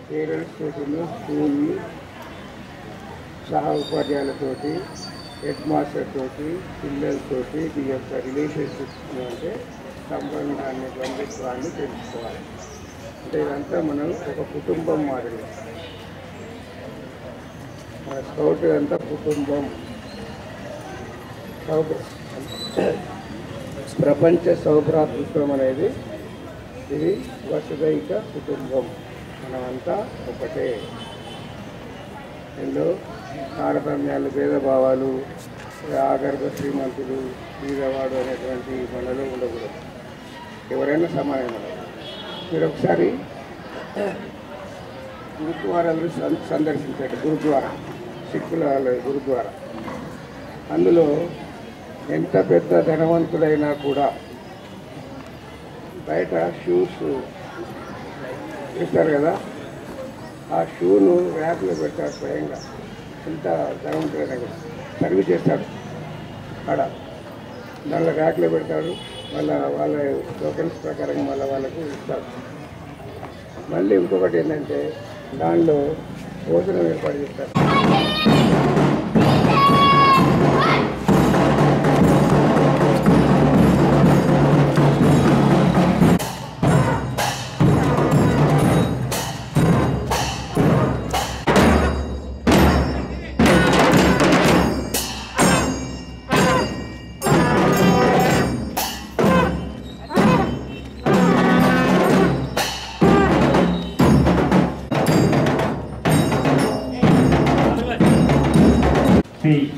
Parents తోటి school సహా ఉపాధ్యాయులతోటి head master తోటి పిల్లలతోటి ఈ యొక్క రిలేషన్షిప్ అంటే సంబంధాన్ని బంధుత్వాన్ని తెలుసుకోవాలి అంటే ఇదంతా మనం ఒక కుటుంబం మాదిరి మన స్కౌట్ అంతా కుటుంబం సౌభ ప్రపంచ సౌభ్రాతృత్వం అనేది ఇది వసుదైక కుటుంబం మనమంతా ఒకటే ఎన్నో తారతమ్యాలు భేదభావాలు ఆగర్భ శ్రీమంతుడు బీదవాడు అనేటువంటి మనలో ఉండకూడదు ఎవరైనా సమానమే మీరు ఒకసారి గురుద్వారాలు సం- సందర్శించండి గురుద్వారా సిక్కుల గురుద్వారా అందులో ఎంత పెద్ద ధనవంతుడైనా కూడా బయట షూస్ ఇస్తారు కదా ఆ షూను ర్యాక్లో పెడతాడు స్వయంగా ఎంత ధనవంతుడైనా కూడా సర్వీస్ చేస్తాడు ఆడ దానిలో ర్యాక్లో పెడతాడు మళ్ళీ వాళ్ళ టోకెన్స్ ప్రకారం మళ్ళీ వాళ్ళకు ఇస్తాడు మళ్ళీ ఇంకొకటి ఏంటంటే దానిలో భోజనం ఏర్పాటు చేస్తారు Three.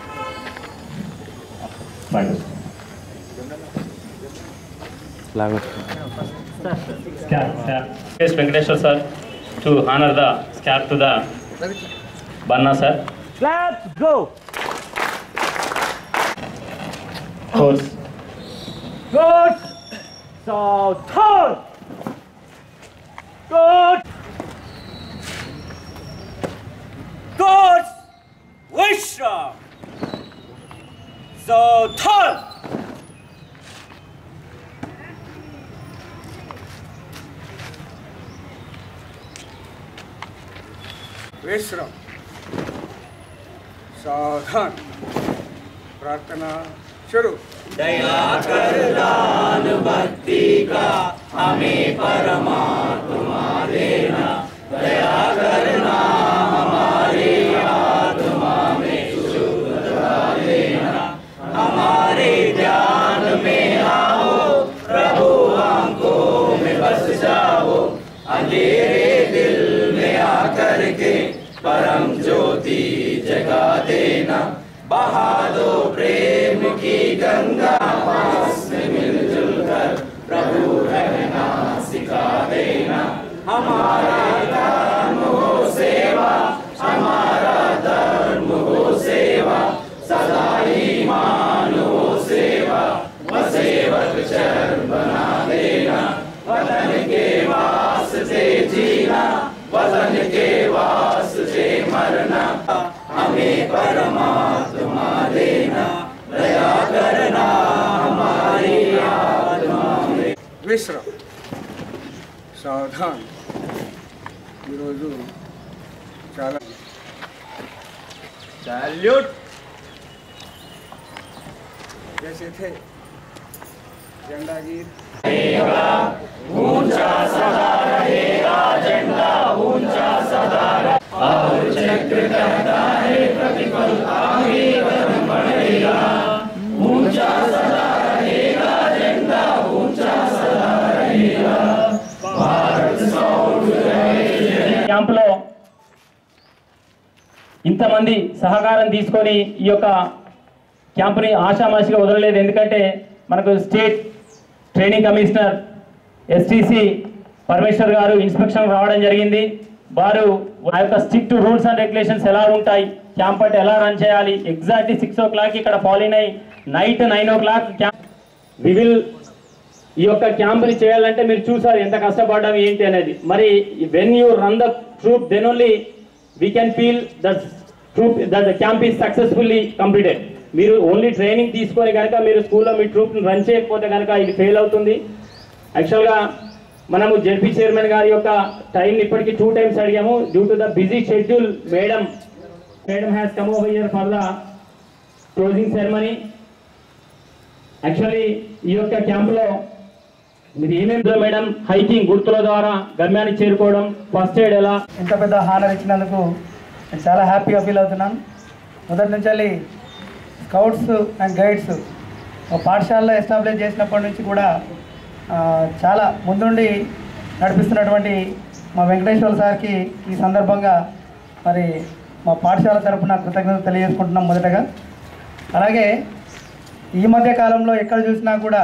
Five. Scalp, scalp. Yes, Venkateshwar sir, to honor the scalp to the Banna sir. Let's go. Horse. Good. So turn. Good. Good. Wishram. So turn. विश्रम सावधान प्रार्थना शुरू విశ్రమ్ సావధాన్ ఈరోజు చాలా Salute. जैसे थे झंडा गीत క్యాంపులో ఇంతమంది సహకారం తీసుకొని ఈ యొక్క క్యాంపుని ఆషామాషిగా వదలలేదు ఎందుకంటే మనకు state training commissioner STC Parameshwar garu inspection రావడం జరిగింది వారు ఆ యొక్క స్ట్రిక్ట్ రూల్స్ అండ్ రెగ్యులేషన్స్ ఎలా ఉంటాయి క్యాంప్ అంటే ఎలా రన్ చేయాలి ఎగ్జాక్ట్లీ సిక్స్ ఓ క్లాక్ ఇక్కడ ఫాలోయిన్ అయ్యి night nine o'clock camp we will ఈ యొక్క క్యాంపుని చేయాలంటే మీరు చూసారు ఎంత కష్టపడ్డాం ఏంటి అనేది మరి when you run the troop then only we can feel that troop that camp is successfully completed మీరు ఓన్లీ ట్రైనింగ్ తీసుకొని కనుక మీరు స్కూల్లో మీ ట్రూప్ని రన్ చేయకపోతే కనుక ఇది ఫెయిల్ అవుతుంది యాక్చువల్గా మనము జడ్పీ చైర్మన్ గారి యొక్క టైం ఇప్పటికి టూ టైమ్స్ అడిగాము due to the busy schedule madam madam has come over here for the closing ceremony actually ఈ యొక్క క్యాంపులో మీరు ఏమేమి మేడం హైకింగ్ గుర్తుల ద్వారా గమ్యానికి చేరుకోవడం ఫస్ట్ ఎయిడ్ ఎలా ఇంత పెద్ద హానర్ ఇచ్చినందుకు నేను చాలా హ్యాపీగా ఫీల్ అవుతున్నాను మొదటి నుంచి వెళ్ళి స్కౌట్స్ అండ్ గైడ్స్ ఒక పాఠశాలలో ఎస్టాబ్లిష్ చేసినప్పటి నుంచి కూడా ఆ, చాలా ముందుండి నడిపిస్తున్నటువంటి మా వెంకటేశ్వర సార్కి ఈ సందర్భంగా మరి మా పాఠశాల తరపున కృతజ్ఞత తెలియజేసుకుంటున్నాం మొదటగా అలాగే ఈ మధ్య కాలంలో ఎక్కడ చూసినా కూడా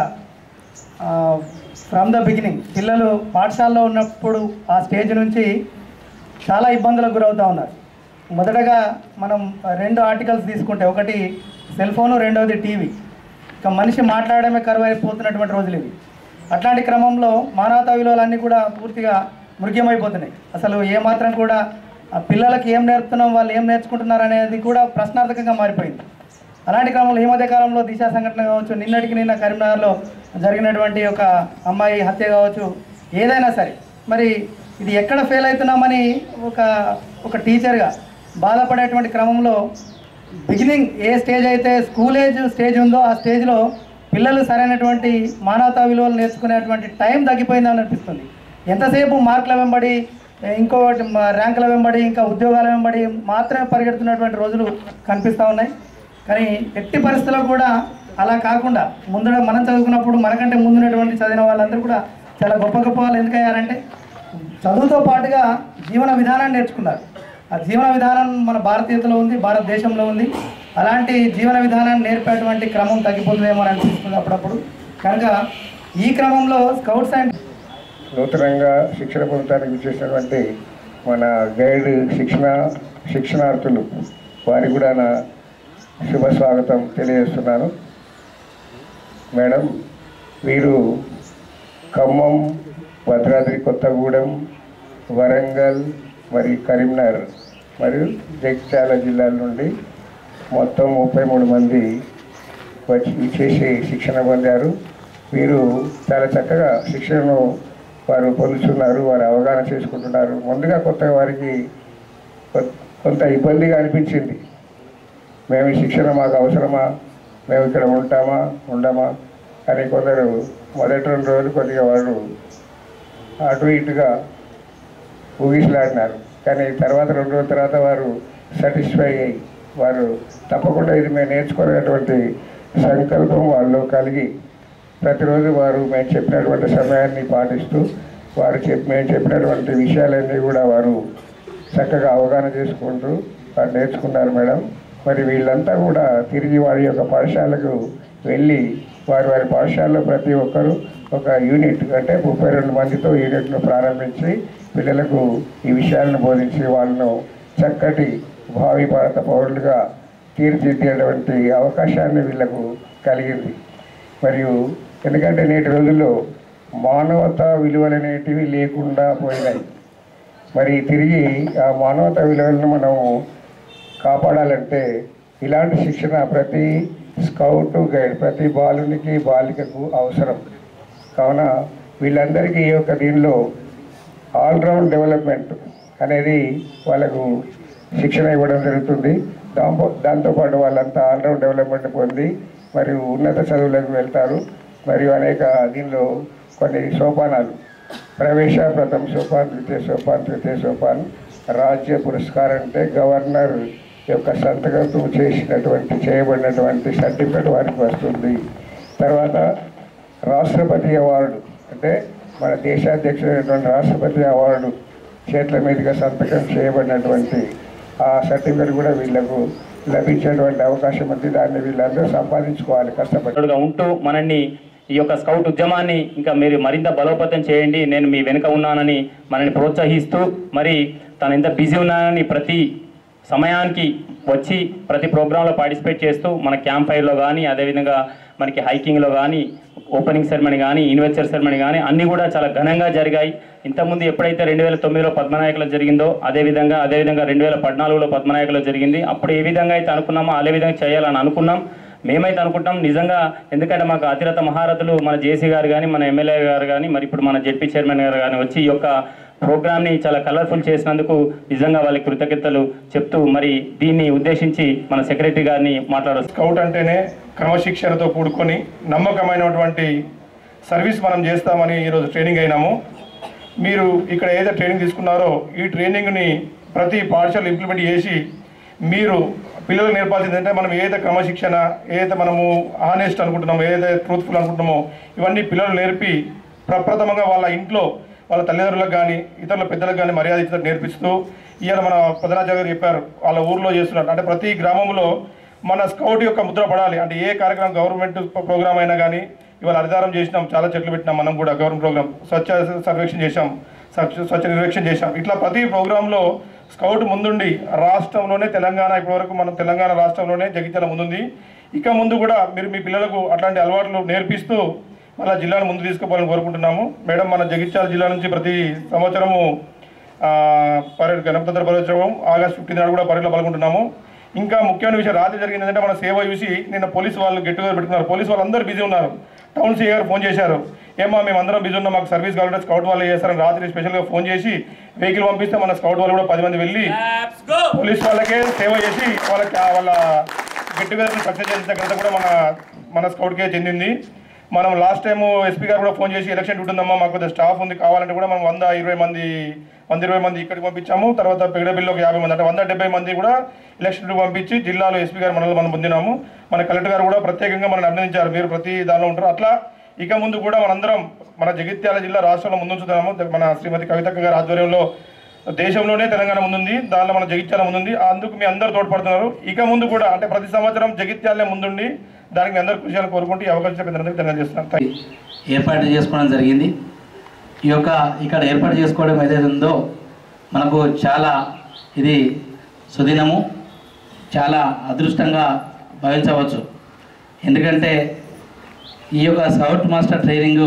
ఫ్రమ్ ద బిగినింగ్ పిల్లలు పాఠశాలలో ఉన్నప్పుడు ఆ స్టేజ్ నుంచి చాలా ఇబ్బందులకు గురవుతూ ఉన్నారు మొదటగా మనం రెండు ఆర్టికల్స్ తీసుకుంటే ఒకటి సెల్ ఫోను రెండవది టీవీ ఇక మనిషి మాట్లాడమే కరువైపోతున్నటువంటి రోజులు ఇవి అట్లాంటి క్రమంలో మానవతా విలువలన్నీ కూడా పూర్తిగా మృగ్యమైపోతున్నాయి అసలు ఏమాత్రం కూడా ఆ పిల్లలకి ఏం నేర్పుతున్నాం వాళ్ళు ఏం నేర్చుకుంటున్నారు అనేది కూడా ప్రశ్నార్థకంగా మారిపోయింది అలాంటి క్రమంలో ఈ మధ్య కాలంలో దిశ సంఘటన కావచ్చు నిన్నటికి నిన్న కరీంనగర్లో జరిగినటువంటి ఒక అమ్మాయి హత్య కావచ్చు ఏదైనా సరే మరి ఇది ఎక్కడ ఫెయిల్ అవుతున్నామని ఒక ఒక టీచర్గా బాధపడేటువంటి క్రమంలో బిగినింగ్ ఏ స్టేజ్ అయితే స్కూల్ ఏజ్ స్టేజ్ ఉందో ఆ స్టేజ్లో పిల్లలు సరైనటువంటి మానవతా విలువలు నేర్చుకునేటువంటి టైం తగ్గిపోయిందని అనిపిస్తుంది ఎంతసేపు మార్కుల వెంబడి ఇంకోటి మ- ర్యాంకుల వెంబడి ఇంకా ఉద్యోగాల వెంబడి మాత్రమే పరిగెడుతున్నటువంటి రోజులు కనిపిస్తూ ఉన్నాయి కానీ ఎట్టి పరిస్థితుల్లో కూడా అలా కాకుండా ముందు మనం చదువుకున్నప్పుడు మనకంటే ముందున్నటువంటి చదివిన వాళ్ళందరూ కూడా చాలా గొప్ప గొప్ప వాళ్ళు ఎందుకయ్యారంటే చదువుతో పాటుగా జీవన విధానాన్ని నేర్చుకున్నారు ఆ జీవన విధానం మన భారతీయతలో ఉంది భారతదేశంలో ఉంది అలాంటి జీవన విధానాన్ని నేర్పేటువంటి క్రమం తగ్గిపోతుందేమో అని అనిపిస్తుంది అప్పుడప్పుడు కనుక ఈ క్రమంలో స్కౌట్స్ అండ్ నూతనంగా శిక్షణ పొందడానికి చేసినటువంటి మన గైడ్ శిక్షణ శిక్షణార్థులు వారికి కూడా నా శుభ స్వాగతం తెలియజేస్తున్నాను మేడం వీరు ఖమ్మం భద్రాద్రి కొత్తగూడెం వరంగల్ మరియు కరీంనగర్ మరియు జగిత్యాల జిల్లాల నుండి మొత్తం ముప్పై మూడు మంది వచ్చి చేసి శిక్షణ పొందారు వీరు చాలా చక్కగా శిక్షణను వారు పొందుతున్నారు వారు అవగాహన చేసుకుంటున్నారు ముందుగా కొత్తగా వారికి కొ- కొంత ఇబ్బందిగా అనిపించింది మేము ఈ శిక్షణ మాకు అవసరమా మేము ఇక్కడ ఉంటామా ఉండమా అని కొందరు మొదటి రెండు రోజులు కొద్దిగా వారు అటు ఇటుగా ఊగిసలాడినారు కానీ తర్వాత రెండు రోజుల తర్వాత వారు సాటిస్ఫై అయ్యి వారు తప్పకుండా ఇది మేము నేర్చుకునేటువంటి సంకల్పం వాళ్ళు కలిగి ప్రతిరోజు వారు మేము చెప్పినటువంటి సమయాన్ని పాటిస్తూ వారు చెప్ మేము చెప్పినటువంటి విషయాలన్నీ కూడా వారు చక్కగా అవగాహన చేసుకుంటూ వారు నేర్చుకున్నారు మేడం మరి వీళ్ళంతా కూడా తిరిగి వారి యొక్క పాఠశాలకు వెళ్ళి వారి వారి పాఠశాలలో ప్రతి ఒక్కరూ ఒక యూనిట్ అంటే ముప్పై రెండు మందితో యూనిట్ను ప్రారంభించి పిల్లలకు ఈ విషయాలను బోధించి వాళ్ళను చక్కటి భావి భారత పౌరులుగా తీర్చిదిద్దేటువంటి అవకాశాన్ని వీళ్ళకు కలిగింది మరియు ఎందుకంటే నేటి రోజుల్లో మానవతా విలువలు అనేటివి లేకుండా పోయినాయి మరి తిరిగి ఆ మానవతా విలువలను మనము కాపాడాలంటే ఇలాంటి శిక్షణ ప్రతి స్కౌట్ గైడ్ ప్రతి బాలునికి బాలికకు అవసరం కావున వీళ్ళందరికీ ఈ యొక్క దీనిలో ఆల్రౌండ్ డెవలప్మెంట్ అనేది వాళ్ళకు శిక్షణ ఇవ్వడం జరుగుతుంది దాంతో దాంతోపాటు వాళ్ళంతా ఆల్రౌండ్ డెవలప్మెంట్ పొంది మరియు ఉన్నత చదువులకు వెళ్తారు మరియు అనేక దీనిలో కొన్ని సోపానాలు ప్రవేశ ప్రథమ సోపాన్ ద్వితీయ సోపాన్ తృతీయ సోపాన్ రాజ్య పురస్కారం అంటే గవర్నర్ యొక్క సంతకంతో చేసినటువంటి చేయబడినటువంటి సర్టిఫికేట్ వారికి వస్తుంది తర్వాత రాష్ట్రపతి అవార్డు అంటే మన దేశాధ్యక్షుడైనటువంటి రాష్ట్రపతి అవార్డు చేతుల మీదుగా సంతకం చేయబడినటువంటి ఆ సర్టిఫికేట్ కూడా వీళ్ళకు లభించేటువంటి అవకాశం ఉంది దాన్ని వీళ్ళందరూ సంపాదించుకోవాలి కష్టపడి తోడుగా ఉంటూ మనల్ని ఈ యొక్క స్కౌట్ ఉద్యమాన్ని ఇంకా మీరు మరింత బలోపేతం చేయండి నేను మీ వెనుక ఉన్నానని మనల్ని ప్రోత్సహిస్తూ మరి తను ఎంత బిజీ ఉన్నానని ప్రతి సమయానికి వచ్చి ప్రతి ప్రోగ్రాంలో పార్టిసిపేట్ చేస్తూ మన క్యాంప్ ఫైర్లో కానీ అదేవిధంగా మనకి హైకింగ్లో కానీ ఓపెనింగ్ సెరమనీ కానీ ఇన్వెస్టర్ సెరమనీ కానీ అన్నీ కూడా చాలా ఘనంగా జరిగాయి ఇంతకుముందు ఎప్పుడైతే రెండు వేల తొమ్మిదిలో పద్మనాయకులో జరిగిందో అదేవిధంగా అదేవిధంగా రెండు వేల పద్నాలుగులో పద్మనాయకులో జరిగింది అప్పుడు ఏ విధంగా అయితే అనుకున్నామో అదే విధంగా చేయాలని అనుకున్నాం మేమైతే అనుకుంటాం నిజంగా ఎందుకంటే మాకు అతిరథ మహారథులు మన జేసీ గారు కానీ మన ఎమ్మెల్యే గారు కానీ మరి ఇప్పుడు మన జెడ్పీ చైర్మన్ గారు కానీ వచ్చి ఈ యొక్క ప్రోగ్రామ్ని చాలా కలర్ఫుల్ చేసినందుకు నిజంగా వాళ్ళకి కృతజ్ఞతలు చెప్తూ మరి దీన్ని ఉద్దేశించి మన సెక్రటరీ గారిని మాట్లాడవచ్చు స్కౌట్ అంటేనే క్రమశిక్షణతో కూడుకొని నమ్మకమైనటువంటి సర్వీస్ మనం చేస్తామని ఈరోజు ట్రైనింగ్ అయినాము మీరు ఇక్కడ ఏదైతే ట్రైనింగ్ తీసుకున్నారో ఈ ట్రైనింగ్ని ప్రతి పాఠశాల ఇంప్లిమెంట్ చేసి మీరు పిల్లలకు నేర్పాల్సింది అంటే మనం ఏదైతే క్రమశిక్షణ ఏదైతే మనము ఆనెస్ట్ అనుకుంటున్నామో ఏదైతే ట్రూత్ఫుల్ అనుకుంటున్నామో ఇవన్నీ పిల్లలు నేర్పి ప్రప్రథమంగా వాళ్ళ ఇంట్లో వాళ్ళ తల్లిదండ్రులకు కానీ ఇతరుల పెద్దలకు కానీ మర్యాద ఇచ్చేటట్టు నేర్పిస్తూ ఇవాళ మన ప్రధానాచార్య గారు చెప్పారు వాళ్ళ ఊర్లో చేస్తున్నారు అంటే ప్రతి గ్రామంలో మన స్కౌట్ యొక్క ముద్ర పడాలి అంటే ఏ కార్యక్రమం గవర్నమెంట్ ప్రోగ్రామ్ అయినా కానీ ఇవాళ హరిదారం చేసినాం చాలా చెట్లు పెట్టినాం మనం కూడా గవర్నమెంట్ ప్రోగ్రామ్ స్వచ్ఛ సర్వేక్షణ చేశాం స్వచ్ఛ స్వచ్ఛ నిర్వేక్షణ చేశాం ఇట్లా ప్రతి ప్రోగ్రాంలో స్కౌట్ ముందుండి రాష్ట్రంలోనే తెలంగాణ ఇప్పటివరకు మనం తెలంగాణ రాష్ట్రంలోనే జగిత్యాల ముందుంది ఇక ముందు కూడా మీరు మీ పిల్లలకు అట్లాంటి అలవాట్లు నేర్పిస్తూ మళ్ళా జిల్లాను ముందు తీసుకుపోవాలని కోరుకుంటున్నాము మేడం మన జగిత్యాల జిల్లా నుంచి ప్రతి సంవత్సరము ఆ, పరేడ్ గణతంత్ర పరోత్సవం ఆగస్ట్ ఫిఫ్టీన్ నాడు కూడా పరేడ్లో పాల్గొంటున్నాము ఇంకా ముఖ్యమైన విషయం రాత్రి జరిగింది ఏంటంటే మన సేవ చూసి నిన్న పోలీసు వాళ్ళు గెట్ టుగెదర్ పెట్టుకున్నారు పోలీసు వాళ్ళు అందరూ బిజీ ఉన్నారు టౌన్ సీఏ గారు ఫోన్ చేశారు ఏమా మేము అందరం బిజీ ఉన్నాం మాకు సర్వీస్ కావాలంటే స్కౌట్ వాళ్ళు చేస్తారని రాత్రి స్పెషల్గా ఫోన్ చేసి వెహికల్ పంపిస్తే మన స్కౌట్ వాళ్ళు కూడా పది మంది వెళ్ళి Let's go. పోలీస్ వాళ్ళకే సేవ చేసి వాళ్ళకి ఆ వాళ్ళ గెట్ టుగెదర్ సక్సెస్ చేసిన ఘనత కూడా మన మన స్కౌట్కే చెందింది మనం లాస్ట్ టైం ఎస్పీ గారు కూడా ఫోన్ చేసి ఎలక్షన్ డ్యూటీ ఉందమ్మా మాకు కొద్దిగా స్టాఫ్ ఉంది కావాలంటే కూడా మనం వంద ఇరవై మంది వంద ఇరవై మంది ఇక్కడికి పంపించాము తర్వాత పెగడబిల్లో ఒక యాభై మంది అంటే వంద డెబ్బై మంది కూడా ఎలక్షన్ డ్యూటీ పంపించి జిల్లాలో ఎస్పీ గారు మనల్ని మనం పొందినాము మన కలెక్టర్ గారు కూడా ప్రత్యేకంగా మనల్ని అభినందించారు మీరు ప్రతి దానిలో ఉంటారు అట్లా ఇక ముందు కూడా మనందరం మన జగిత్యాల జిల్లా రాష్ట్రంలో ముందుంచుతున్నాము మన శ్రీమతి కవితక్క గారి ఆధ్వర్యంలో దేశంలోనే తెలంగాణ ముందుంది దానిలో మన జగిత్యాల ముందుంది అందుకు మీ అందరూ తోడ్పడుతున్నారు ఇక ముందు కూడా అంటే ప్రతి సంవత్సరం జగిత్యాలే ముందుండి దానికి మీ అందరూ కృషి చేయాలని కోరుకుంటూ ఈ అవకాశం పెద్దలందరికీ తెలియజేస్తున్నాను థాంక్ యూ. ఏర్పాటు చేసుకోవడం జరిగింది ఈ యొక్క ఇక్కడ ఏర్పాటు చేసుకోవడం ఏదైతే ఉందో మనకు చాలా ఇది సుదినము చాలా అదృష్టంగా భావించవచ్చు ఎందుకంటే ఈ యొక్క స్కౌట్ మాస్టర్ ట్రైనింగ్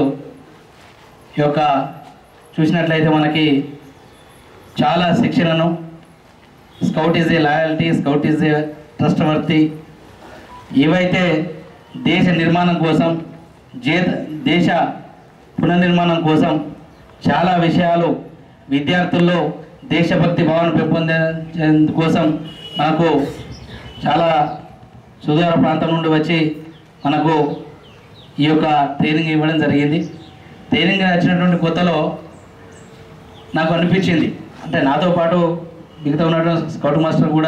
ఈ యొక్క చూసినట్లయితే మనకి చాలా శిక్షణను scout is a loyalty scout is a trust worthy ఏవైతే దేశ నిర్మాణం కోసం జే దేశ పునర్నిర్మాణం కోసం చాలా విషయాలు విద్యార్థుల్లో దేశభక్తి భావన పెంపొందించే కోసం మనకు చాలా సుదూర ప్రాంతం నుండి వచ్చి మనకు ఈ యొక్క ట్రైనింగ్ ఇవ్వడం జరిగింది ట్రైనింగ్ వచ్చినటువంటి కొత్తలో నాకు అనిపించింది అంటే నాతో పాటు మిగతా ఉన్నటువంటి స్కౌట్ మాస్టర్ కూడా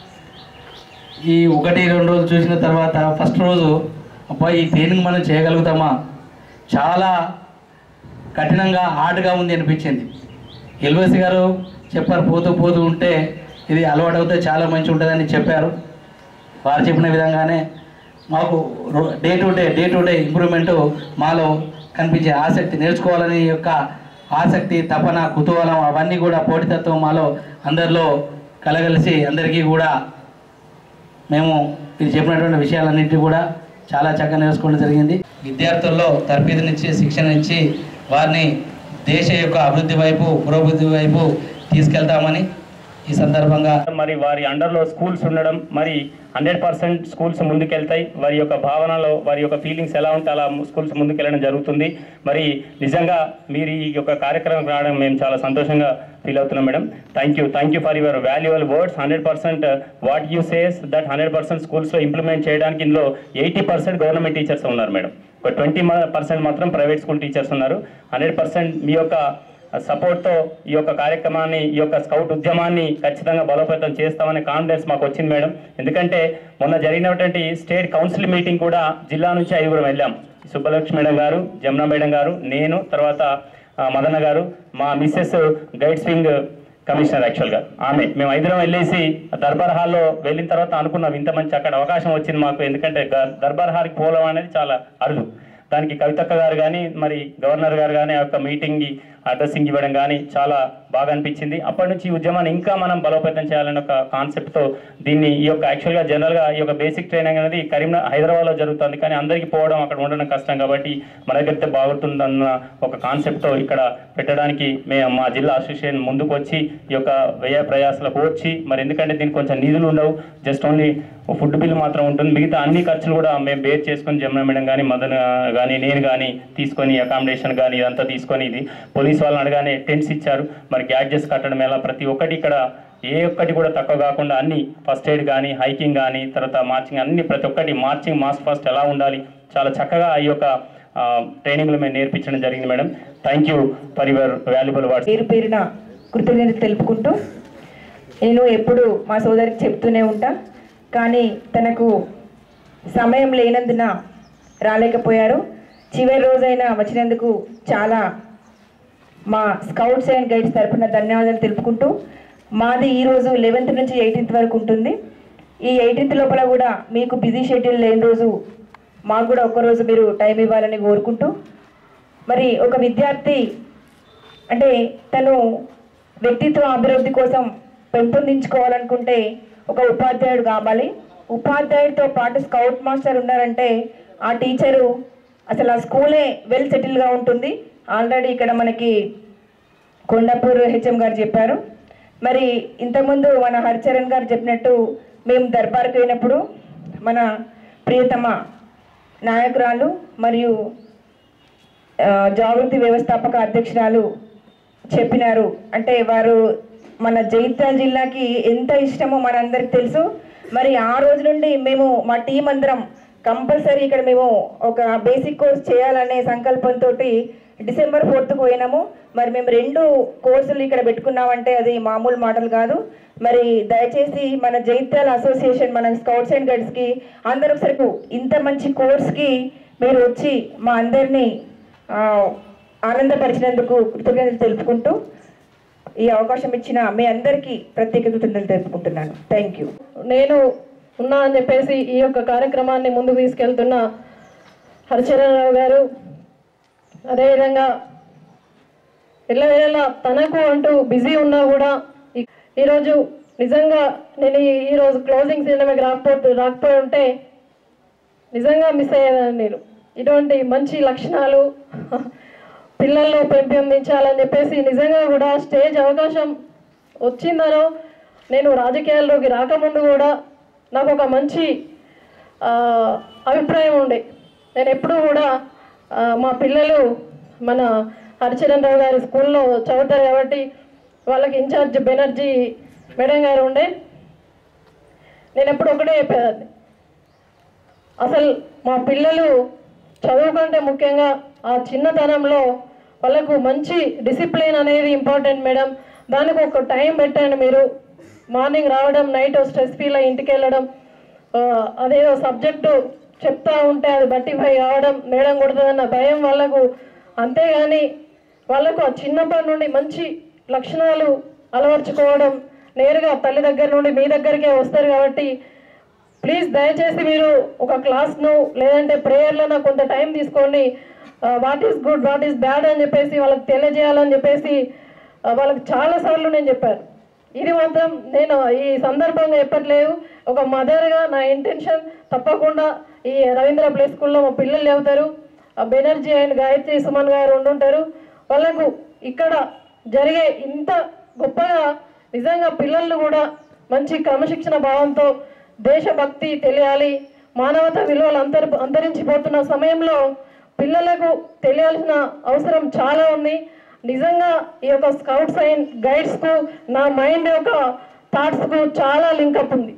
ఈ ఒకటి రెండు రోజులు చూసిన తర్వాత ఫస్ట్ రోజు అబ్బా ఈ ట్రైనింగ్ మనం చేయగలుగుతామా చాలా కఠినంగా హార్డ్గా ఉంది అనిపించింది ఎల్వసి గారు చెప్పారు పోతూ పోతూ ఉంటే ఇది అలవాటు అవుతే చాలా మంచి ఉంటుందని చెప్పారు వారు చెప్పిన విధంగానే మాకు day to day day to day improvement మాలో కనిపించే ఆసక్తి నేర్చుకోవాలని యొక్క ఆసక్తి తపన కుతూహలం అవన్నీ కూడా పోటీతత్వం మాలో అందరిలో కలగలిసి అందరికీ కూడా మేము మీరు చెప్పినటువంటి విషయాలన్నింటినీ కూడా చాలా చక్కగా నేర్చుకోవడం జరిగింది విద్యార్థుల్లో తర్ఫీదునిచ్చి శిక్షణ ఇచ్చి వారిని దేశ యొక్క అభివృద్ధి వైపు పురోభివృద్ధి వైపు తీసుకెళ్తామని ఈ సందర్భంగా మరి వారి అండర్లో స్కూల్స్ ఉండడం మరి హండ్రెడ్ పర్సెంట్ స్కూల్స్ ముందుకెళ్తాయి వారి యొక్క భావనలో వారి యొక్క ఫీలింగ్స్ ఎలా ఉంటే అలా స్కూల్స్ ముందుకెళ్ళడం జరుగుతుంది మరి నిజంగా మీరు ఈ యొక్క కార్యక్రమం రావడం మేము చాలా సంతోషంగా ఫీల్ అవుతున్నాం madam thank you thank you for your వాల్యువల్ words hundred percent what you says that hundred percent స్కూల్స్లో ఇంప్లిమెంట్ చేయడానికి ఇందులో ఎయిటీ పర్సెంట్ గవర్నమెంట్ టీచర్స్ ఉన్నారు మేడం ఒక ట్వంటీ పర్సెంట్ మాత్రం ప్రైవేట్ స్కూల్ టీచర్స్ ఉన్నారు హండ్రెడ్ పర్సెంట్ మీ యొక్క సపోర్ట్తో ఈ యొక్క కార్యక్రమాన్ని ఈ యొక్క స్కౌట్ ఉద్యమాన్ని ఖచ్చితంగా బలోపేతం చేస్తామనే కాన్ఫిడెన్స్ మాకు వచ్చింది మేడం ఎందుకంటే మొన్న జరిగినటువంటి స్టేట్ కౌన్సిల్ మీటింగ్ కూడా జిల్లా నుంచి ఐదుగురం వెళ్ళాం సుబ్బలక్ష్మి మేడం గారు జమున మేడం గారు నేను తర్వాత ఆ, మదన్న గారు మా మిస్సెస్ గైడ్ స్వింగ్ కమిషనర్ యాక్చువల్గా ఆమె మేము ఐదుగురం వెళ్ళేసి దర్బార్ హాల్లో వెళ్ళిన తర్వాత అనుకున్నాం ఇంత మంచి అక్కడ అవకాశం వచ్చింది మాకు ఎందుకంటే గ- దర్బార్ హాల్కి పోవడం అనేది చాలా అరుదు దానికి కవితక్క గారు కానీ మరి గవర్నర్ గారు కానీ ఆ యొక్క మీటింగ్కి అడ్రస్సింగ్ ఇవ్వడం కానీ చాలా బాగా అనిపించింది అప్పటి నుంచి ఈ ఉద్యమాన్ని ఇంకా మనం బలోపేతం చేయాలనే ఒక కాన్సెప్ట్తో దీన్ని ఈ యొక్క యాక్చువల్గా జనరల్గా ఈ యొక్క బేసిక్ ట్రైనింగ్ అనేది కరీంనగర్ హైదరాబాద్లో జరుగుతుంది కానీ అందరికీ పోవడం అక్కడ ఉండడం కష్టం కాబట్టి మన దగ్గర బాగుంటుందన్న ఒక కాన్సెప్ట్తో ఇక్కడ పెట్టడానికి మేము మా జిల్లా అసోసియేషన్ ముందుకు వచ్చి ఈ యొక్క వ్యయ ప్రయాసాలకు వచ్చి మరి ఎందుకంటే దీనికి కొంచెం నిధులు ఉండవు జస్ట్ ఓన్లీ ఫుడ్ బిల్ మాత్రం ఉంటుంది మిగతా అన్ని ఖర్చులు కూడా మేము బేర్ చేసుకొని జమున మేడం కానీ మదన్ కానీ నేను కానీ తీసుకొని అకామిడేషన్ కానీ ఇదంతా తీసుకొని ఇది పోలీస్ వాళ్ళని అడగానే టెంట్స్ ఇచ్చారు మరి గ్యాడ్జెస్ కట్టడం ఎలా ప్రతి ఒక్కటి ఇక్కడ ఏ ఒక్కటి కూడా తక్కువ కాకుండా అన్ని ఫస్ట్ ఎయిడ్ కానీ హైకింగ్ కానీ తర్వాత మార్చింగ్ అన్ని ప్రతి ఒక్కటి మార్చింగ్ మాస్ ఫస్ట్ ఎలా ఉండాలి చాలా చక్కగా ఈ యొక్క ట్రైనింగ్లు మేము నేర్పించడం జరిగింది madam thank you for your valuable words పేరు పేరున కృతజ్ఞతలు తెలుపుకుంటూ నేను ఎప్పుడు మా సోదరికి చెప్తూనే ఉంటా కానీ తనకు సమయం లేనందున రాలేకపోయారు చివరి రోజైనా వచ్చినందుకు చాలా మా స్కౌట్స్ అండ్ గైడ్స్ తరపున ధన్యవాదాలు తెలుపుకుంటూ మాది ఈరోజు లెవెన్త్ నుంచి ఎయిటీన్త్ వరకు ఉంటుంది ఈ ఎయిటీన్త్ లోపల కూడా మీకు బిజీ షెడ్యూల్ లేని రోజు మాకు కూడా ఒక్కరోజు మీరు టైం ఇవ్వాలని కోరుకుంటూ మరి ఒక విద్యార్థి అంటే తను వ్యక్తిత్వ అభివృద్ధి కోసం పెంపొందించుకోవాలనుకుంటే ఒక ఉపాధ్యాయుడు కావాలి ఉపాధ్యాయుడితో పాటు స్కౌట్ మాస్టర్ ఉన్నారంటే ఆ టీచరు అసలు ఆ స్కూలే వెల్ సెటిల్గా ఉంటుంది ఆల్రెడీ ఇక్కడ మనకి కొండాపూర్ హెచ్ఎం గారు చెప్పారు మరి ఇంతకుముందు మన హరిచరణ్ గారు చెప్పినట్టు మేము దర్బార్కి పోయినప్పుడు మన ప్రియతమ నాయకురాలు మరియు ఆ, జాగృతి వ్యవస్థాపక అధ్యక్షురాలు చెప్పినారు అంటే వారు మన జైత్యాల జిల్లాకి ఎంత ఇష్టమో మనందరికి తెలుసు మరి ఆ రోజు నుండి మేము మా టీం అందరం కంపల్సరీ ఇక్కడ మేము ఒక బేసిక్ కోర్స్ చేయాలనే సంకల్పంతో డిసెంబర్ ఫోర్త్కు పోయినాము మరి మేము రెండు కోర్సులు ఇక్కడ పెట్టుకున్నామంటే అది మామూలు మాటలు కాదు మరి దయచేసి మన జైత్యాల అసోసియేషన్ మన స్కౌట్స్ అండ్ గైడ్స్కి అందరూ ఒకసారి ఇంత మంచి కోర్స్కి మీరు వచ్చి మా అందరినీ ఆ, ఆనందపరిచినందుకు కృతజ్ఞతలు తెలుపుకుంటూ ఈ అవకాశం ఇచ్చిన మీ అందరికీ ప్రత్యేక కృతజ్ఞతలు తెలుపుకుంటున్నాను థ్యాంక్ యూ నేను ఉన్నా అని చెప్పేసి ఈ యొక్క కార్యక్రమాన్ని ముందుకు తీసుకెళ్తున్న హరిచరణరావు గారు అదేవిధంగా ఎల్లవేళలా తనకు అంటూ బిజీ ఉన్నా కూడా ఈ- ఈరోజు నిజంగా నేను ఈ- ఈరోజు క్లోజింగ్ సినిమాకి రాకపోతే రాకపోయి ఉంటే నిజంగా మిస్ అయ్యేదాన్ని నేను ఇటువంటి మంచి లక్షణాలు పిల్లల్లో పెంపొందించాలని చెప్పేసి నిజంగా కూడా స్టేజ్ అవకాశం వచ్చిందనో నేను రాజకీయాల్లోకి రాకముందు కూడా నాకు ఒక మంచి ఆ, అభిప్రాయం ఉండే నేను ఎప్పుడూ కూడా ఆ, మా పిల్లలు మన హరిచరణ్ రావు గారి స్కూల్లో చదువుతారు కాబట్టి వాళ్ళకి ఇన్ఛార్జ్ బెనర్జీ మేడం గారు ఉండే నేను ఎప్పుడు ఒకటే చెప్పేదాన్ని అసలు మా పిల్లలు చదువు కంటే ముఖ్యంగా ఆ చిన్నతనంలో వాళ్ళకు మంచి డిసిప్లిన్ అనేది ఇంపార్టెంట్ మేడం దానికి ఒక టైం పెట్టండి మీరు మార్నింగ్ రావడం నైట్ స్ట్రెస్ ఫీల్ అయ్యి ఇంటికి వెళ్ళడం ఆ, అదేదో సబ్జెక్టు చెప్తా ఉంటే అది బట్టిఫై కావడం మేడం కొడుతుందన్న భయం వాళ్ళకు అంతేగాని వాళ్ళకు ఆ చిన్నప్పటి నుండి మంచి లక్షణాలు అలవర్చుకోవడం నేరుగా తల్లి దగ్గర నుండి మీ దగ్గరికే వస్తారు కాబట్టి ప్లీజ్ దయచేసి మీరు ఒక క్లాస్ను లేదంటే ప్రేయర్లను కొంత టైం తీసుకోండి what is good what is bad అని చెప్పేసి వాళ్ళకి తెలియజేయాలని చెప్పేసి ఆ, వాళ్ళకి చాలాసార్లు నేను చెప్పాను ఇది మాత్రం నేను ఈ సందర్భంగా చెప్పట్లేదు ఒక మదర్గా నా ఇంటెన్షన్ తప్పకుండా ఈ రవీంద్ర ప్లే స్కూల్లో మా పిల్లలు చదువుతారు ఆ బెనర్జీ అండ్ గాయత్రి సుమన్ గారు ఉండుంటారు వాళ్ళకు ఇక్కడ జరిగే ఇంత గొప్పగా నిజంగా పిల్లలు కూడా మంచి క్రమశిక్షణ భావంతో దేశభక్తి తెలియాలి మానవత విలువలు అంతర్ అంతరించిపోతున్న సమయంలో పిల్లలకు తెలియాల్సిన అవసరం చాలా ఉంది నిజంగా ఈ యొక్క స్కౌట్స్ అండ్ గైడ్స్కు నా మైండ్ యొక్క థాట్స్కు చాలా లింకప్ ఉంది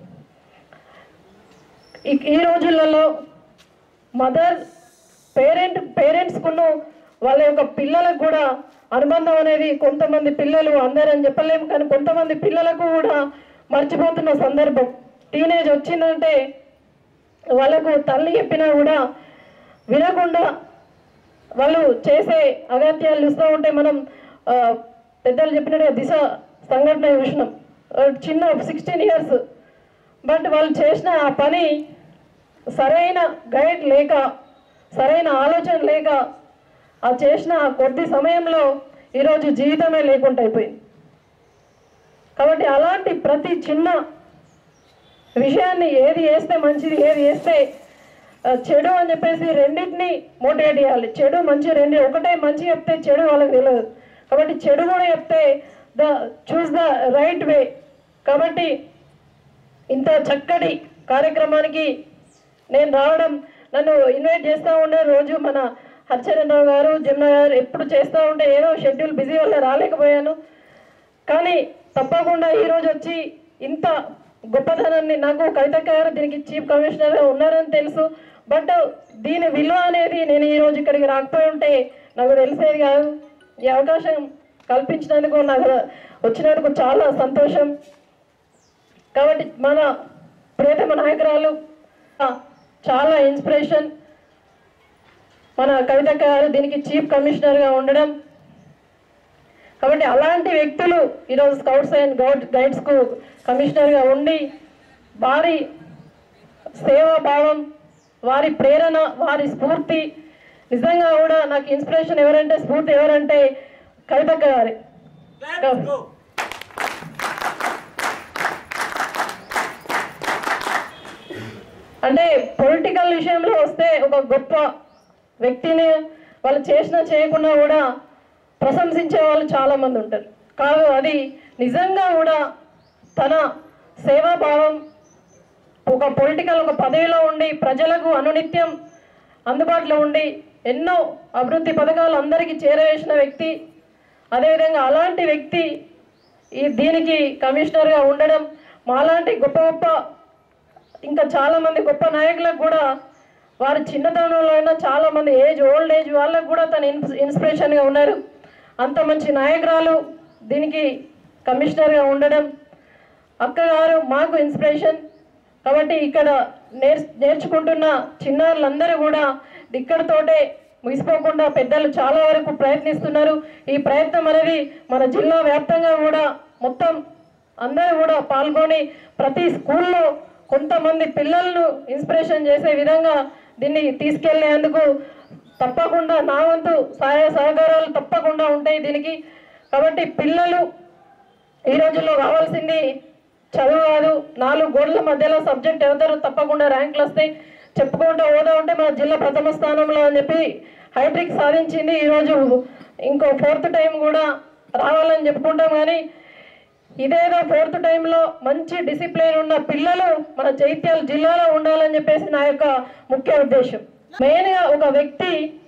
ఈ- ఈ రోజులలో మదర్ పేరెంట్ పేరెంట్స్కును వాళ్ళ యొక్క పిల్లలకు కూడా అనుబంధం అనేది కొంతమంది పిల్లలు అందరని చెప్పలేము కానీ కొంతమంది పిల్లలకు కూడా మర్చిపోతున్న సందర్భం టీనేజ్ వచ్చిందంటే వాళ్ళకు తల్లి చెప్పినా కూడా వినకుండా వాళ్ళు చేసే అగత్యాలు చూస్తూ ఉంటే మనం ఆ, పెద్దలు చెప్పినట్టుగా దిశ సంఘటన చూసినాం ఆ, చిన్న సిక్స్టీన్ ఇయర్స్ బట్ వాళ్ళు చేసిన ఆ పని సరైన గైడ్ లేక సరైన ఆలోచన లేక ఆ చేసిన ఆ కొద్ది సమయంలో ఈరోజు జీవితమే లేకుండా అయిపోయింది కాబట్టి అలాంటి ప్రతి చిన్న విషయాన్ని ఏది వేస్తే మంచిది ఏది వేస్తే ఆ, చెడు అని చెప్పేసి రెండింటిని మోటివేట్ చేయాలి చెడు మంచి రెండు ఒకటే మంచి చెప్తే చెడు వాళ్ళకి తెలియదు కాబట్టి చెడు కూడా చెప్తే the choose the right way కాబట్టి ఇంత చక్కటి కార్యక్రమానికి నేను రావడం నన్ను ఇన్వైట్ చేస్తూ ఉండే రోజు మన హర్చరణ్ రావు గారు జమున గారు ఎప్పుడు చేస్తూ ఉంటే ఏదో షెడ్యూల్ బిజీ వల్ల రాలేకపోయాను కానీ తప్పకుండా ఈరోజు వచ్చి ఇంత గొప్పతనాన్ని నాకు కవితక్క గారు దీనికి చీఫ్ కమిషనర్గా ఉన్నారని తెలుసు బట్ దీని విలువ అనేది నేను ఈరోజు ఇక్కడికి రాకపోయి ఉంటే నాకు తెలిసేది కాదు ఈ అవకాశం కల్పించినందుకు నాకు వచ్చినందుకు చాలా సంతోషం కాబట్టి మన ప్రియతమ నాయకురాలు ఆ, చాలా ఇన్స్పిరేషన్ మన కవితక్క గారు దీనికి చీఫ్ కమిషనర్గా ఉండడం కాబట్టి అలాంటి వ్యక్తులు ఈరోజు స్కౌట్స్ అండ్ గౌడ్ గైడ్స్కు కమిషనర్గా ఉండి వారి సేవాభావం వారి ప్రేరణ వారి స్ఫూర్తి నిజంగా కూడా నాకు ఇన్స్పిరేషన్ ఎవరంటే స్ఫూర్తి ఎవరంటే కవితక్క గారి Let's go. అంటే పొలిటికల్ విషయంలో వస్తే ఒక గొప్ప వ్యక్తిని వాళ్ళు చేసినా చేయకుండా కూడా ప్రశంసించే వాళ్ళు చాలా మంది ఉంటారు కాదు అది నిజంగా కూడా తన సేవాభావం ఒక పొలిటికల్ ఒక పదవిలో ఉండి ప్రజలకు అనునిత్యం అందుబాటులో ఉండి ఎన్నో అభివృద్ధి పథకాలు అందరికీ చేరవేసిన వ్యక్తి అదేవిధంగా అలాంటి వ్యక్తి ఈ దీనికి కమిషనర్గా ఉండడం మాలాంటి గొప్ప గొప్ప ఇంకా చాలా మంది గొప్ప నాయకులకు కూడా వారి చిన్నతనంలో అయినా చాలా మంది ఏజ్ ఓల్డ్ ఏజ్ వాళ్ళకు కూడా తను ఇన్స్ ఇన్స్పిరేషన్గా ఉన్నారు అంత మంచి నాయకురాలు దీనికి కమిషనర్గా ఉండడం అక్కగారు మాకు ఇన్స్పిరేషన్ కాబట్టి ఇక్కడ నేర్ నేర్చుకుంటున్న చిన్నారులందరూ కూడా ఇక్కడితోటే ముగిసిపోకుండా పెద్దలు చాలా వరకు ప్రయత్నిస్తున్నారు ఈ ప్రయత్నం అనేది మన జిల్లా వ్యాప్తంగా కూడా మొత్తం అందరూ కూడా పాల్గొని ప్రతి స్కూల్లో కొంతమంది పిల్లలను ఇన్స్పిరేషన్ చేసే విధంగా దీన్ని తీసుకెళ్లేందుకు తప్పకుండా నా వంతు సహాయ సహకారాలు తప్పకుండా ఉంటాయి దీనికి కాబట్టి పిల్లలు ఈ రోజుల్లో కావాల్సింది చదువు కాదు నాలుగు గోడల మధ్యలో సబ్జెక్ట్ అవుతారు తప్పకుండా ర్యాంకులు వస్తాయి చెప్పుకుంటూ పోతా ఉంటే మన జిల్లా ప్రథమ స్థానంలో అని చెప్పి హైట్రిక్ సాధించింది ఈరోజు ఇంకో ఫోర్త్ టైం కూడా రావాలని చెప్పుకుంటాం కానీ ఇదేదో ఫోర్త్ టైంలో మంచి డిసిప్లిన్ ఉన్న పిల్లలు మన చైత్యాల జిల్లాలో ఉండాలని చెప్పేసి నా యొక్క ముఖ్య ఉద్దేశం మెయిన్గా ఒక వ్యక్తి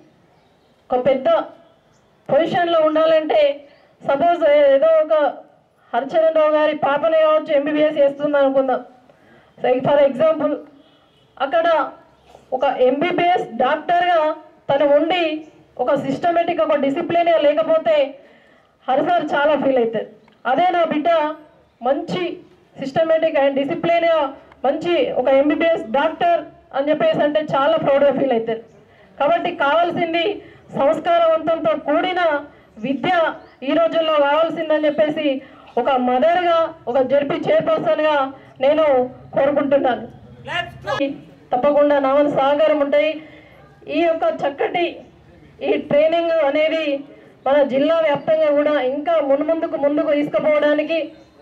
ఒక పెద్ద పొజిషన్లో ఉండాలంటే సపోజ్ ఏదో ఒక హరిచరణ్ రావు గారి పాపనే కావచ్చు ఎంబీబీఎస్ చేస్తుంది అనుకుందాం ఫర్ ఎగ్జాంపుల్ అక్కడ ఒక ఎంబీబీఎస్ డాక్టర్గా తను ఉండి ఒక సిస్టమేటిక్ ఒక డిసిప్లిన్ లేకపోతే హరిసార్ చాలా ఫీల్ అవుతుంది అదే నా బిడ్డ మంచి సిస్టమేటిక్ అండ్ డిసిప్లిన్ మంచి ఒక ఎంబీబీఎస్ డాక్టర్ అని చెప్పేసి అంటే చాలా ప్రౌడ్గా ఫీల్ అవుతారు కాబట్టి కావాల్సింది సంస్కారవంతంతో కూడిన విద్య ఈ రోజుల్లో కావాల్సిందని చెప్పేసి ఒక మదర్గా ఒక జడ్పీ చైర్పర్సన్గా నేను కోరుకుంటున్నాను Let's go. తప్పకుండా నా వంతు సహకారం ఉంటాయి ఈ యొక్క చక్కటి ఈ ట్రైనింగ్ అనేది మన జిల్లా వ్యాప్తంగా కూడా ఇంకా మున్ముందుకు ముందుకు తీసుకుపోవడానికి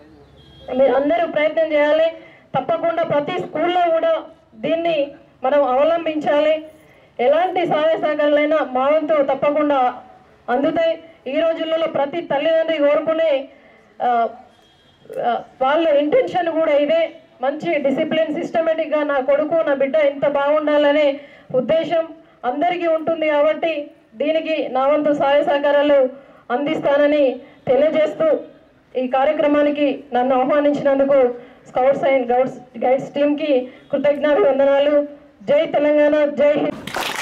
మీరు అందరూ ప్రయత్నం చేయాలి తప్పకుండా ప్రతి స్కూల్లో కూడా దీన్ని మనం అవలంబించాలి ఎలాంటి సహాయ సహకారాలైనా మా వంతు తప్పకుండా అందుతాయి ఈ రోజుల్లో ప్రతి తల్లిదండ్రి కోరుకునే ఆ, ఆ, వాళ్ళ ఇంటెన్షన్ కూడా ఇదే మంచి డిసిప్లిన్ సిస్టమేటిక్గా నా కొడుకు నా బిడ్డ ఎంత బాగుండాలనే ఉద్దేశం అందరికీ ఉంటుంది కాబట్టి దీనికి నా వంతు సహాయ సహకారాలు అందిస్తానని తెలియజేస్తూ ఈ కార్యక్రమానికి నన్ను ఆహ్వానించినందుకు స్కౌట్స్ అండ్ గౌడ్స్ గైడ్స్ టీమ్కి కృతజ్ఞాభివందనాలు జై తెలంగాణ జై Hind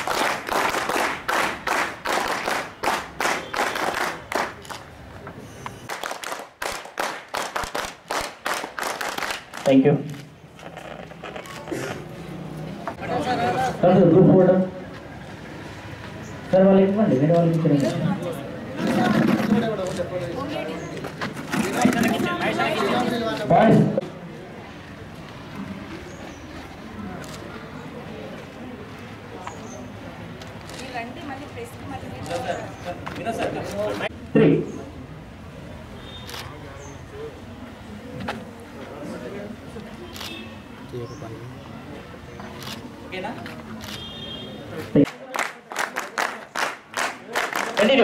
thank you sir group photo sir వాళ్ళకి ఇవ్వండి వేరే వాళ్ళకి ఇచ్చేయండి బాయ్స్ రండి మళ్ళీ ప్రెస్ మళ్ళీ త్రీ కంటిన్యూ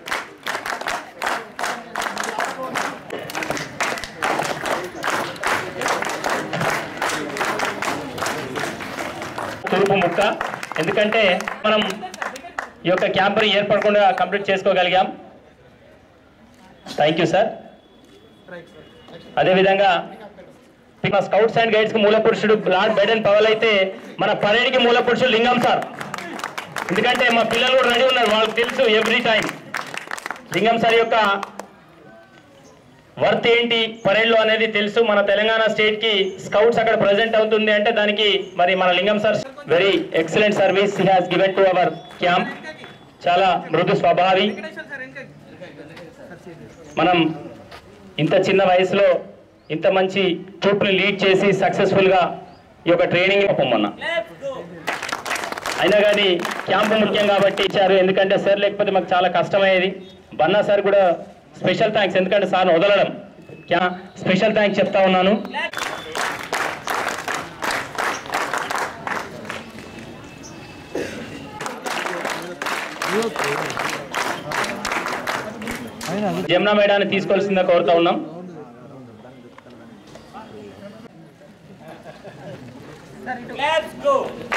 తూర్పు ముక్క ఎందుకంటే మనం ఈ యొక్క క్యాంప్ని ఏర్పడకుండా కంప్లీట్ చేసుకోగలిగాం థ్యాంక్ యూ సార్ అదేవిధంగా మన స్కౌట్స్ అండ్ గైడ్స్ కి మూల పురుషుడు లార్డ్ బైడెన్ పవల్ అయితే మన పరేడ్కి మూల పురుషుడు లింగం సార్ ఎందుకంటే మా పిల్లలు కూడా రెడీ ఉన్నారు వాళ్ళకి తెలుసు ఎవ్రీ టైం లింగం సార్ యొక్క వర్త్ ఏంటి పరేడ్లో అనేది తెలుసు మన తెలంగాణ స్టేట్ కి స్కౌట్స్ అక్కడ ప్రజెంట్ అవుతుంది అంటే దానికి మరి మన Lingam sir very excellent service he has given to our camp చాలా మృదు స్వభావి మనం ఇంత చిన్న వయసులో ఇంత మంచి ట్రూప్ని లీడ్ చేసి సక్సెస్ఫుల్గా ఈ యొక్క ట్రైనింగ్ మొన్న Let's go. అయినా కానీ క్యాంపు ముఖ్యం కాబట్టి ఇచ్చారు ఎందుకంటే సార్ లేకపోతే మాకు చాలా కష్టమయ్యేది బన్నా సార్ కూడా స్పెషల్ థ్యాంక్స్ ఎందుకంటే సార్ని వదలడం క్యా స్పెషల్ థ్యాంక్స్ చెప్తా ఉన్నాను జమునా మేడాన్ని తీసుకోవాల్సిందిగా కోరుతా ఉన్నాం Let's go.